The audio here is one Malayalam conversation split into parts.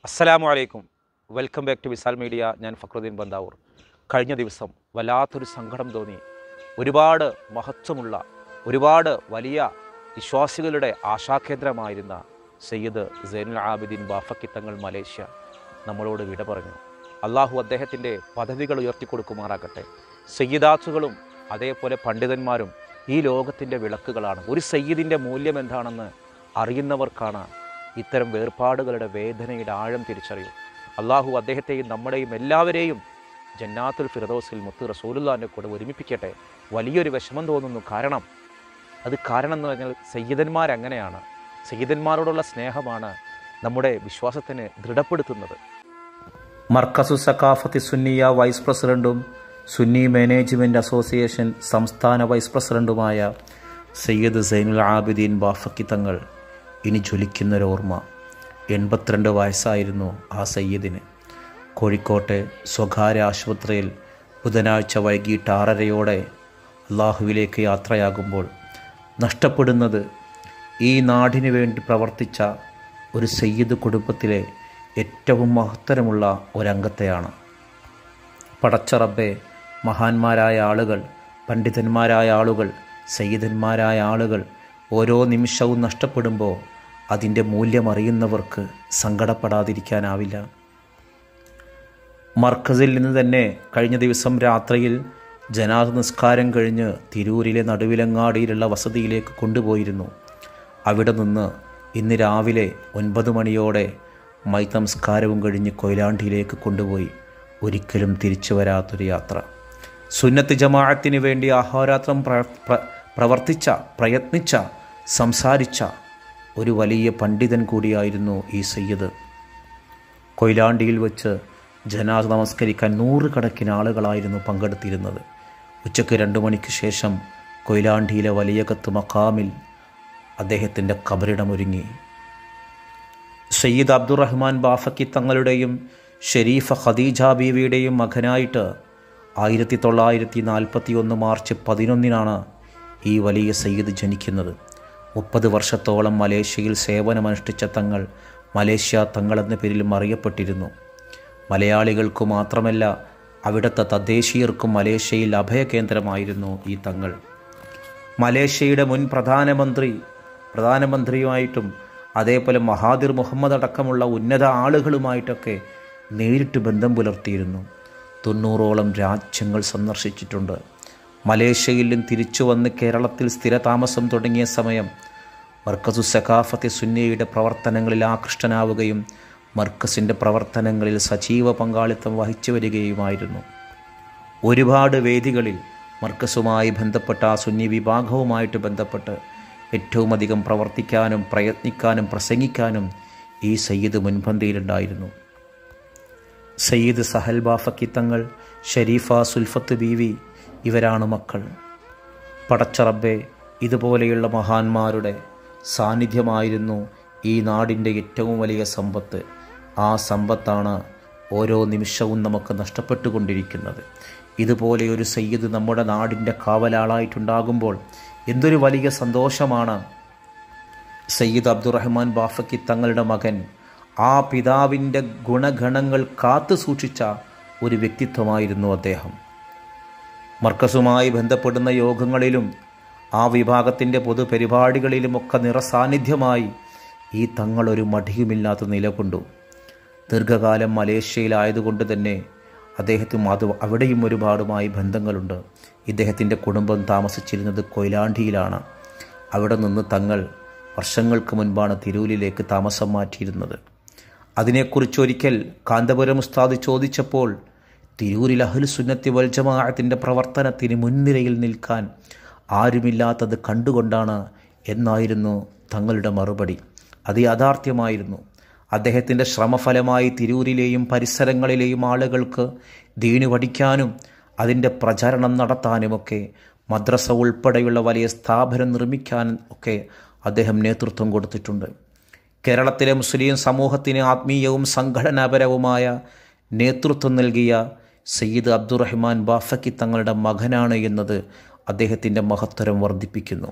അസ്സലാമു അലൈക്കും welcome back to Visal media ഞാൻ ഫക്രുദ്ദീൻ ബന്താവൂർ കഴിഞ്ഞ ദിവസം വല്ലാത്തൊരു സങ്കടം തോന്നി ഒരുപാട് മഹത്വമുള്ള ഒരുപാട് വലിയ വിശ്വാസികളുടെ ആശാകേന്ദ്രമായിരുന്ന സയ്യിദ് സൈനുൽ ആബിദീൻ ബാഫക്കി തങ്ങൾ മലേഷ്യ നമ്മളോട് വിട പറഞ്ഞു അള്ളാഹു അദ്ദേഹത്തിൻ്റെ പദവികൾ ഉയർത്തിക്കൊടുക്കുമാറാകട്ടെ സയ്യിദാത്തുകളും അതേപോലെ പണ്ഡിതന്മാരും ഈ ലോകത്തിൻ്റെ വിളക്കുകളാണ് ഒരു സയ്യിദിൻ്റെ മൂല്യം എന്താണെന്ന് അറിയുന്നവർക്കാണ് ഇത്തരം വേർപാടുകളുടെ വേദനയുടെ ആഴം തിരിച്ചറിയും അള്ളാഹു അദ്ദേഹത്തെയും നമ്മുടെയും എല്ലാവരെയും ജന്നാത്തുൽ ഫിറദോസിൽ മുത്ത് റസൂലുല്ലാൻ്റെ കൂടെ ഒരുമിപ്പിക്കട്ടെ വലിയൊരു വിഷമം തോന്നുന്നു കാരണം അത് കാരണം എന്ന് പറഞ്ഞാൽ സയ്യിദന്മാരങ്ങനെയാണ് സയ്യിദന്മാരോടുള്ള സ്നേഹമാണ് നമ്മുടെ വിശ്വാസത്തിന് ദൃഢപ്പെടുത്തുന്നത് മർക്കസു സക്കാഫത്തി സുന്നിയ വൈസ് പ്രസിഡന്റും സുന്നി മാനേജ്മെൻറ്റ് അസോസിയേഷൻ സംസ്ഥാന വൈസ് പ്രസിഡന്റുമായ സയ്യിദ് സൈനുൽ ആബിദീൻ ബാഫക്കി തങ്ങൾ ഇനി ജ്വലിക്കുന്നൊരോർമ്മ എൺപത്തിരണ്ട് വയസ്സായിരുന്നു ആ സയ്യിദിന് കോഴിക്കോട്ടെ സ്വകാര്യ ആശുപത്രിയിൽ ബുധനാഴ്ച വൈകിട്ട് ആറരയോടെ അള്ളാഹുവിലേക്ക് യാത്രയാകുമ്പോൾ നഷ്ടപ്പെടുന്നത് ഈ നാടിനു വേണ്ടി പ്രവർത്തിച്ച ഒരു സയ്യിദ് കുടുംബത്തിലെ ഏറ്റവും മഹത്തരമുള്ള ഒരംഗത്തെയാണ് പടച്ചറബെ മഹാന്മാരായ ആളുകൾ പണ്ഡിതന്മാരായ ആളുകൾ സയ്യിദന്മാരായ ആളുകൾ ഓരോ നിമിഷവും നഷ്ടപ്പെടുമ്പോൾ അതിൻ്റെ മൂല്യം അറിയുന്നവർക്ക് സങ്കടപ്പെടാതിരിക്കാനാവില്ല മർക്കസിൽ നിന്ന് തന്നെ കഴിഞ്ഞ ദിവസം രാത്രിയിൽ ജനാസ നിസ്കാരം കഴിഞ്ഞ് തിരൂരിലെ നടുവിലങ്ങാടിയിലുള്ള വസതിയിലേക്ക് കൊണ്ടുപോയിരുന്നു അവിടെ നിന്ന് ഇന്ന് രാവിലെ ഒൻപത് മണിയോടെ മൈ നമസ്കാരവും കഴിഞ്ഞ് കൊയിലാണ്ടിയിലേക്ക് കൊണ്ടുപോയി ഒരിക്കലും തിരിച്ചു വരാത്തൊരു യാത്ര സുന്നത്ത് ജമാഅത്തിന് വേണ്ടി അഹോരാത്രം പ്ര പ്ര- പ്രവർത്തിച്ച പ്രയത്നിച്ച സംസാരിച്ച ഒരു വലിയ പണ്ഡിതൻ കൂടിയായിരുന്നു ഈ സയ്യിദ് കൊയിലാണ്ടിയിൽ വെച്ച് ജനാസ നമസ്കരിക്കാൻ നൂറുകണക്കിന് ആളുകളായിരുന്നു പങ്കെടുത്തിരുന്നത് ഉച്ചയ്ക്ക് രണ്ട് മണിക്ക് ശേഷം കൊയിലാണ്ടിയിലെ വലിയ കത്ത് മക്കാമിൽ അദ്ദേഹത്തിൻ്റെ കബറിടമൊരുങ്ങി സയ്യിദ് അബ്ദുറഹ്മാൻ ബാഫക്കി തങ്ങളുടെയും ഷെരീഫ ഖദീജ ബീവിയുടെയും മകനായിട്ട് ആയിരത്തി തൊള്ളായിരത്തി നാൽപ്പത്തി ഒന്ന് മാർച്ച് പതിനൊന്നിനാണ് ഈ വലിയ സയ്യിദ് ജനിക്കുന്നത് മുപ്പത് വർഷത്തോളം മലേഷ്യയിൽ സേവനമനുഷ്ഠിച്ച തങ്ങൾ മലേഷ്യ തങ്ങൾ എന്ന പേരിലും അറിയപ്പെട്ടിരുന്നു മലയാളികൾക്കു മാത്രമല്ല അവിടുത്തെ തദ്ദേശീയർക്കും മലേഷ്യയിൽ അഭയകേന്ദ്രമായിരുന്നു ഈ തങ്ങൾ മലേഷ്യയുടെ മുൻ പ്രധാനമന്ത്രി പ്രധാനമന്ത്രിയുമായിട്ടും അതേപോലെ മഹാദിർ മുഹമ്മദ് അടക്കമുള്ള ഉന്നത ആളുകളുമായിട്ടൊക്കെ നേരിട്ട് ബന്ധം പുലർത്തിയിരുന്നു തൊണ്ണൂറോളം രാജ്യങ്ങൾ സന്ദർശിച്ചിട്ടുണ്ട് മലേഷ്യയിലും തിരിച്ചു വന്ന് കേരളത്തിൽ സ്ഥിരതാമസം തുടങ്ങിയ സമയം മർക്കസു സഖാഫത്തെ സുന്നിയുടെ പ്രവർത്തനങ്ങളിൽ ആകൃഷ്ടനാവുകയും മർക്കസിൻ്റെ പ്രവർത്തനങ്ങളിൽ സജീവ പങ്കാളിത്തം വഹിച്ചു വരികയുമായിരുന്നു ഒരുപാട് വേദികളിൽ മർക്കസുമായി ബന്ധപ്പെട്ട ആ സുന്നി വിഭാഗവുമായിട്ട് ബന്ധപ്പെട്ട് ഏറ്റവും അധികം പ്രവർത്തിക്കാനും പ്രയത്നിക്കാനും പ്രസംഗിക്കാനും ഈ സയ്യിദ് മുൻപന്തിയിലുണ്ടായിരുന്നു സയ്യിദ് സഹൽ ബാഫക്കി തങ്ങൾ ഷരീഫ സുൽഫത്ത് ബീവി ഇവരാണ് മക്കൾ പടച്ചറബെ ഇതുപോലെയുള്ള മഹാന്മാരുടെ സാന്നിധ്യമായിരുന്നു ഈ നാടിൻ്റെ ഏറ്റവും വലിയ സമ്പത്ത് ആ സമ്പത്താണ് ഓരോ നിമിഷവും നമുക്ക് നഷ്ടപ്പെട്ടുകൊണ്ടിരിക്കുന്നത് ഇതുപോലെ ഒരു സയ്യിദ് നമ്മുടെ നാടിൻ്റെ കാവലാളായിട്ടുണ്ടാകുമ്പോൾ എന്തൊരു വലിയ സന്തോഷമാണ് സയ്യിദ് അബ്ദുറഹ്മാൻ ബാഫക്കി തങ്ങളുടെ മകൻ ആ പിതാവിൻ്റെ ഗുണഗണങ്ങൾ കാത്തു സൂക്ഷിച്ച ഒരു വ്യക്തിത്വമായിരുന്നു അദ്ദേഹം മർക്കസുമായി ബന്ധപ്പെടുന്ന യോഗങ്ങളിലും ആ വിഭാഗത്തിൻ്റെ പൊതുപരിപാടികളിലുമൊക്കെ നിറസാന്നിധ്യമായി ഈ തങ്ങൾ ഒരു മടിയുമില്ലാത്ത നിലകൊണ്ടു ദീർഘകാലം മലേഷ്യയിലായതുകൊണ്ട് തന്നെ അദ്ദേഹത്തിന് അത് അവിടെയും ഒരുപാടുമായി ബന്ധങ്ങളുണ്ട് ഇദ്ദേഹത്തിൻ്റെ കുടുംബം താമസിച്ചിരുന്നത് കൊയിലാണ്ടിയിലാണ് അവിടെ നിന്ന് തങ്ങൾ വർഷങ്ങൾക്ക് മുൻപാണ് തിരൂരിലേക്ക് താമസം മാറ്റിയിരുന്നത് അതിനെക്കുറിച്ച് ഒരിക്കൽ കാന്തപുരം ഉസ്താദ് ചോദിച്ചപ്പോൾ തിരൂരിൽ അഹ്ലു സുന്നത്തി വൽ ജമാഅത്തിൻ്റെ പ്രവർത്തനത്തിന് മുൻനിരയിൽ നിൽക്കാൻ ആരുമില്ലാത്തത് കണ്ടുകൊണ്ടാണ് എന്നായിരുന്നു തങ്ങളുടെ മറുപടി അത് യാഥാർത്ഥ്യമായിരുന്നു അദ്ദേഹത്തിൻ്റെ ശ്രമഫലമായി തിരൂരിലെയും പരിസരങ്ങളിലെയും ആളുകൾക്ക് ദീനു പഠിക്കാനും അതിൻ്റെ പ്രചരണം നടത്താനുമൊക്കെ മദ്രസ ഉൾപ്പെടെയുള്ള വലിയ സ്ഥാപനം നിർമ്മിക്കാനും ഒക്കെ അദ്ദേഹം നേതൃത്വം കൊടുത്തിട്ടുണ്ട് കേരളത്തിലെ മുസ്ലിം സമൂഹത്തിന് ആത്മീയവും സംഘടനാപരവുമായ നേതൃത്വം നൽകിയ സയ്യിദ് അബ്ദുറഹ്മാൻ ബാഫക്കി തങ്ങളുടെ മകനാണ് എന്നത് അദ്ദേഹത്തിൻ്റെ മഹത്തരം വർദ്ധിപ്പിക്കുന്നു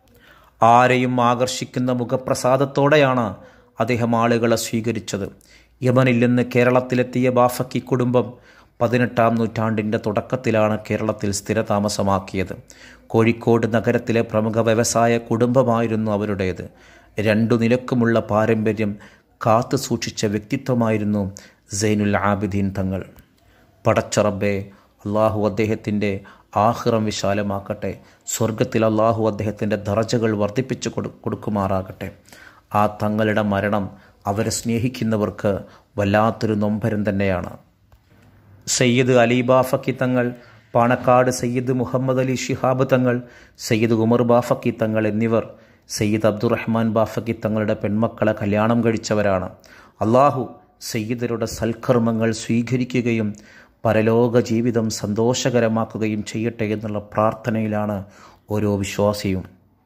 ആരെയും ആകർഷിക്കുന്ന മുഖപ്രസാദത്തോടെയാണ് അദ്ദേഹം ആളുകളെ സ്വീകരിച്ചത് യമനിൽ നിന്ന് കേരളത്തിലെത്തിയ ബാഫക്കി കുടുംബം പതിനെട്ടാം നൂറ്റാണ്ടിൻ്റെ തുടക്കത്തിലാണ് കേരളത്തിൽ സ്ഥിരതാമസമാക്കിയത് കോഴിക്കോട് നഗരത്തിലെ പ്രമുഖ വ്യവസായ കുടുംബമായിരുന്നു അവരുടേത് രണ്ടു നിലക്കുമുള്ള പാരമ്പര്യം കാത്തു സൂക്ഷിച്ച വ്യക്തിത്വമായിരുന്നു സൈനുൽ ആബിദീൻ തങ്ങൾ പടച്ചറബെ അള്ളാഹു അദ്ദേഹത്തിൻ്റെ ആഹ്റം വിശാലമാക്കട്ടെ സ്വർഗത്തിൽ അള്ളാഹു അദ്ദേഹത്തിൻ്റെ ദറജകൾ വർദ്ധിപ്പിച്ചു കൊടു കൊടുക്കുമാറാകട്ടെ ആ തങ്ങളുടെ മരണം അവരെ സ്നേഹിക്കുന്നവർക്ക് വല്ലാത്തൊരു നൊമ്പരം തന്നെയാണ് സയ്യിദ് അലി ബാഫക്കി തങ്ങൾ പാണക്കാട് സയ്യിദ് മുഹമ്മദ് അലി ഷിഹാബ് തങ്ങൾ സയ്യിദ് ഉമർ ബാഫക്കി തങ്ങൾ എന്നിവർ സയ്യിദ് അബ്ദുറഹ്മാൻ ബാഫക്കി തങ്ങളുടെ പെൺമക്കളെ കല്യാണം കഴിച്ചവരാണ് അള്ളാഹു സയ്യിദരുടെ സൽക്കർമ്മങ്ങൾ സ്വീകരിക്കുകയും പരലോക ജീവിതം സന്തോഷകരമാക്കുകയും ചെയ്യട്ടെ എന്നുള്ള പ്രാർത്ഥനയിലാണ് ഓരോ വിശ്വാസിയും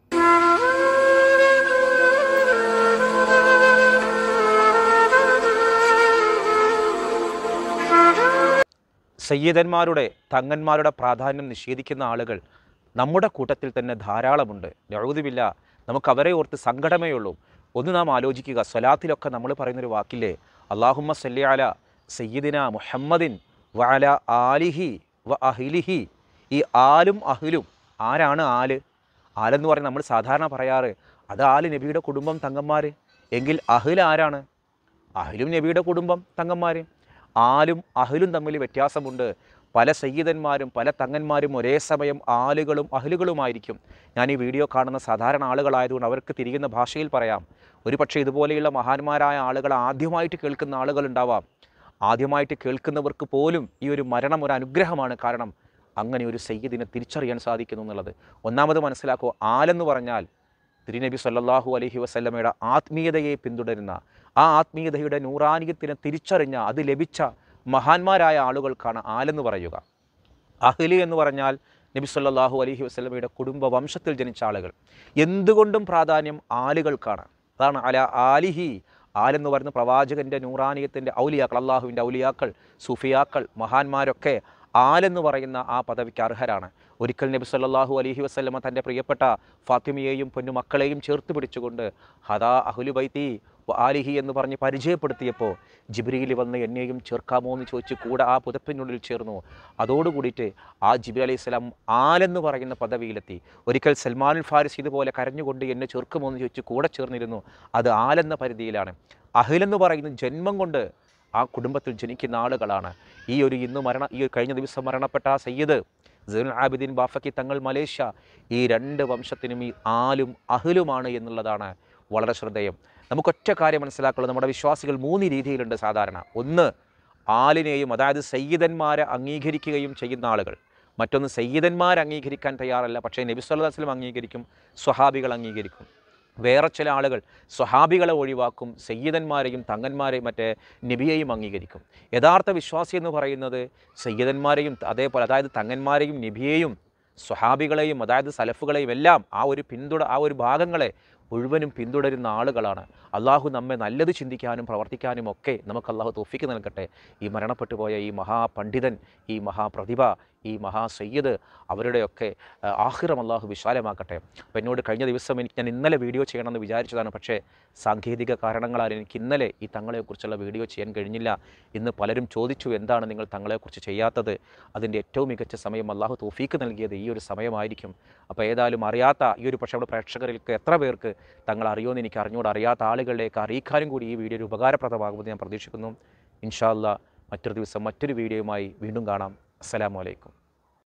സയ്യിദന്മാരുടെ തങ്ങന്മാരുടെ പ്രാധാന്യം നിഷേധിക്കുന്ന ആളുകൾ നമ്മുടെ കൂട്ടത്തിൽ തന്നെ ധാരാളമുണ്ട് നഴുതുമില്ല നമുക്ക് അവരെ ഓർത്ത് സങ്കടമേ ഉള്ളൂ ഒന്ന് നാം ആലോചിക്കുക സ്വലാത്തിലൊക്കെ നമ്മൾ പറയുന്നൊരു വാക്കില്ലേ അള്ളാഹുമ്മ സല്ലി അല സയ്യിദിന മുഹമ്മദിൻ വഅല ആലിഹി വ അഹിലിഹി ഈ ആലും അഹിലും ആരാണ് ആല് ആലെന്ന് പറഞ്ഞ് നമ്മൾ സാധാരണ പറയാറ് അത് ആല് നബിയുടെ കുടുംബം തങ്ങന്മാർ എങ്കിൽ അഹിൽ ആരാണ് അഹിലും നബിയുടെ കുടുംബം തങ്ങന്മാർ ആലും അഹിലും തമ്മിൽ വ്യത്യാസമുണ്ട് പല സയ്യിദന്മാരും പല തങ്ങന്മാരും ഒരേ സമയം ആലുകളും അഹിലുകളുമായിരിക്കും ഞാൻ ഈ വീഡിയോ കാണുന്ന സാധാരണ ആളുകളായതുകൊണ്ട് അവർക്ക് തിരിയുന്ന ഭാഷയിൽ പറയാം ഒരു പക്ഷേ ഇതുപോലെയുള്ള മഹാന്മാരായ ആളുകൾ ആദ്യമായിട്ട് കേൾക്കുന്ന ആളുകളുണ്ടാവാം ആദ്യമായിട്ട് കേൾക്കുന്നവർക്ക് പോലും ഈ ഒരു മരണം ഒരു അനുഗ്രഹമാണ് കാരണം അങ്ങനെ ഒരു സയ്യിദിനെ തിരിച്ചറിയാൻ സാധിക്കുന്നു എന്നുള്ളത് ഒന്നാമത് മനസ്സിലാക്കുക ആലെന്ന് പറഞ്ഞാൽ തിരുനബി സല്ലല്ലാഹു അലൈഹി വസല്ലമയുടെ ആത്മീയതയെ പിന്തുടരുന്ന ആ ആത്മീയതയുടെ നൂറാനിയത്തിനെ തിരിച്ചറിഞ്ഞ അത് ലഭിച്ച മഹാന്മാരായ ആളുകൾക്കാണ് ആലെന്ന് പറയുക അഹ്ലി എന്ന് പറഞ്ഞാൽ നബി സല്ലല്ലാഹു അലൈഹി വസല്ലമയുടെ കുടുംബ വംശത്തിൽ ജനിച്ച ആളുകൾ എന്തുകൊണ്ടും പ്രാധാന്യം ആലുകൾക്കാണ് അതാണ് അല ആലിഹി ആലെന്ന് പറയുന്ന പ്രവാചകൻ്റെ നൂറാനിയത്തിൻ്റെ ഔലിയാക്കൾ അള്ളാഹുവിൻ്റെ ഔലിയാക്കൾ സുഫിയാക്കൾ മഹാന്മാരൊക്കെ ആലെന്ന് പറയുന്ന ആ പദവിക്ക് അർഹരാണ് ഒരിക്കൽ നബി സല്ലല്ലാഹു അലൈഹി വസല്ലമ തൻ്റെ പ്രിയപ്പെട്ട ഫാത്തിമയെയും പൊന്നുമക്കളെയും ചേർത്ത് പിടിച്ചുകൊണ്ട് ഹദാ അഹുലു ബൈത്തി വ ആലിഹി എന്ന് പറഞ്ഞ് പരിചയപ്പെടുത്തിയപ്പോൾ ജിബ്രീൽ വന്ന് എന്നെയും ചേർക്കാമോ എന്ന് ചോദിച്ച് കൂടെ ആ പുതപ്പിനുള്ളിൽ ചേർന്നു അതോടുകൂടിയിട്ട് ആ ജിബി അലൈഹി സ്വലാം ആലെന്ന് പറയുന്ന പദവിയിലെത്തി ഒരിക്കൽ സൽമാനുൽ ഫാരിസ് ഇതുപോലെ കരഞ്ഞുകൊണ്ട് എന്നെ ചേർക്കുമോ എന്ന് ചോദിച്ച് കൂടെ ചേർന്നിരുന്നു അത് ആലെന്ന പരിധിയിലാണ് അഹിലെന്ന് പറയുന്ന ജന്മം കൊണ്ട് ആ കുടുംബത്തിൽ ജനിക്കുന്ന ആളുകളാണ് ഈ ഒരു ഇന്ന് മരണ ഈ ഒരു കഴിഞ്ഞ ദിവസം മരണപ്പെട്ട ആ സയ്യിദ് സൈനുൽ ആബിദീൻ ബാഫക്കി തങ്ങൾ മലേഷ്യ ഈ രണ്ട് വംശത്തിനും ഈ ആലും അഹിലുമാണ് എന്നുള്ളതാണ് വളരെ ശ്രദ്ധേയം നമുക്കൊറ്റ കാര്യം മനസ്സിലാക്കുള്ളത് നമ്മുടെ വിശ്വാസികൾ മൂന്ന് രീതിയിലുണ്ട് സാധാരണ ഒന്ന് ആലിനെയും അതായത് സയ്യിദന്മാരെ അംഗീകരിക്കുകയും ചെയ്യുന്ന ആളുകൾ മറ്റൊന്ന് സയ്യിദന്മാരെ അംഗീകരിക്കാൻ തയ്യാറല്ല പക്ഷേ നബി സല്ലല്ലാഹു അലൈഹി വസല്ലം അംഗീകരിക്കും സ്വഹാബികൾ അംഗീകരിക്കും വേറെ ചില ആളുകൾ സ്വഹാബികളെ ഒഴിവാക്കും സയ്യിദന്മാരെയും തങ്ങന്മാരെയും മറ്റേ നബിയെയും അംഗീകരിക്കും യഥാർത്ഥ വിശ്വാസി എന്ന് പറയുന്നത് സയ്യിദന്മാരെയും അതേപോലെ അതായത് തങ്ങന്മാരെയും നബിയെയും സ്വഹാബികളെയും അതായത് സലഫുകളെയും എല്ലാം ആ ഒരു പിന്തുട ആ ഒരു ഭാഗങ്ങളെ മുഴുവനും പിന്തുടരുന്ന ആളുകളാണ് അള്ളാഹു നമ്മെ നല്ലത് ചിന്തിക്കാനും പ്രവർത്തിക്കാനും ഒക്കെ നമുക്ക് അള്ളാഹു തോഫിക്ക് നൽകട്ടെ ഈ മരണപ്പെട്ടു പോയ ഈ മഹാപണ്ഡിതൻ ഈ മഹാപ്രതിഭ ഈ മഹാ സയ്യിദ് അവരുടെയൊക്കെ ആ, ആഹിറം അള്ളാഹു വിശാലമാക്കട്ടെ അപ്പോൾ എന്നോട് കഴിഞ്ഞ ദിവസം എനിക്ക് ഞാൻ ഇന്നലെ വീഡിയോ ചെയ്യണമെന്ന് വിചാരിച്ചതാണ് പക്ഷേ സാങ്കേതിക കാരണങ്ങളാൽ എനിക്ക് ഇന്നലെ ഈ തങ്ങളെക്കുറിച്ചുള്ള വീഡിയോ ചെയ്യാൻ കഴിഞ്ഞില്ല ഇന്ന് പലരും ചോദിച്ചു എന്താണ് നിങ്ങൾ തങ്ങളെക്കുറിച്ച് ചെയ്യാത്തത് അതിൻ്റെ ഏറ്റവും മികച്ച സമയം അള്ളാഹു തോഫീക്ക് നൽകിയത് ഈ ഒരു സമയമായിരിക്കും അപ്പോൾ ഏതായാലും അറിയാത്ത ഈ ഒരു പക്ഷേ നമ്മുടെ പ്രേക്ഷകരിലേക്ക് എത്ര പേർക്ക് തങ്ങൾ അറിയുമെന്ന് എനിക്ക് അറിഞ്ഞുകൂടെ അറിയാത്ത ആളുകളിലേക്ക് അറിയിക്കാനും കൂടി ഈ വീഡിയോ ഒരു ഉപകാരപ്രദമാകുമെന്ന് ഞാൻ പ്രതീക്ഷിക്കുന്നു ഇൻഷാല്ല മറ്റൊരു ദിവസം മറ്റൊരു വീഡിയോയുമായി വീണ്ടും കാണാം അസ്സലാമു അലൈക്കും